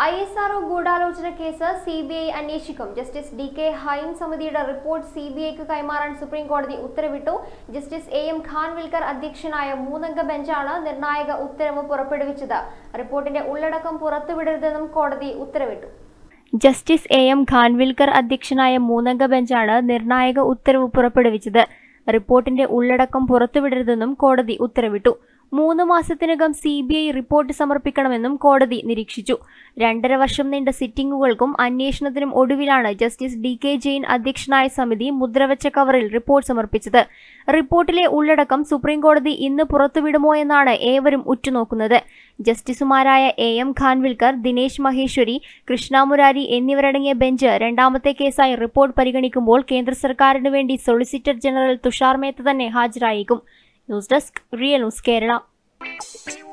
I S RO ഗൂഢാലോചന case C B I അന്വേഷിക്കും justice D K Jain സമിതിയുടെ report C B ഐക്ക് കൈമാറാൻ സുപ്രീം കോടതി ഉത്തരവിട്ടു ജസ്റ്റിസ് എ എം ഖാൻവിൽക്കർ അധ്യക്ഷനായ മൂന്നംഗ ബെഞ്ചാണ് നിർണായക ഉത്തരവ് പുറപ്പെടുവിച്ചത് റിപ്പോർട്ടിന്റെ ഉള്ളടക്കം പുറത്തുവിടരുതെന്നും കോടതി ഉത്തരവിട്ടു ജസ്റ്റിസ് എ എം ഖാൻവിൽക്കർ അധ്യക്ഷനായ മൂന്നംഗ ബെഞ്ചാണ് നിർണായക ഉത്തരവ് പുറപ്പെടുവിച്ചത് റിപ്പോർട്ടിന്റെ ഉള്ളടക്കം പുറത്തുവിടരുതെന്നും കോടതി ഉത്തരവിട്ടു മൂന്ന് മാസത്തിനകം സി ബി ഐ റിപ്പോർട്ട് സമർപ്പിക്കണമെന്നും കോടതി നിരീക്ഷിച്ചു രണ്ടര വർഷം നീണ്ട സിറ്റിംഗുകൾക്കും അന്വേഷണത്തിനും ഒടുവിലാണ് ജസ്റ്റിസ് ഡി കെ ജെയിൻ അധ്യക്ഷനായ സമിതി മുദ്രവച്ച കവറിൽ റിപ്പോർട്ട് സമർപ്പിച്ചത് റിപ്പോർട്ടിലെ ഉള്ളടക്കം സുപ്രീം കോടതി ഇന്ന് പുറത്തുവിടുമോ എന്നാണ് ഏവരും ഉറ്റുനോക്കുന്നത് ജസ്റ്റിസുമാരായ എ എം ഖാൻവിൽക്കർ ദിനേശ് മഹേശ്വരി കൃഷ്ണ മുരാരി എന്നിവരടങ്ങിയ ബെഞ്ച് രണ്ടാമത്തെ കേസായി റിപ്പോർട്ട് പരിഗണിക്കുമ്പോൾ കേന്ദ്ര സർക്കാരിനു വേണ്ടി സൊളിസിറ്റർ ജനറൽ തുഷാർ മേത്ത തന്നെ ഹാജരായേക്കും news desk real news Kerala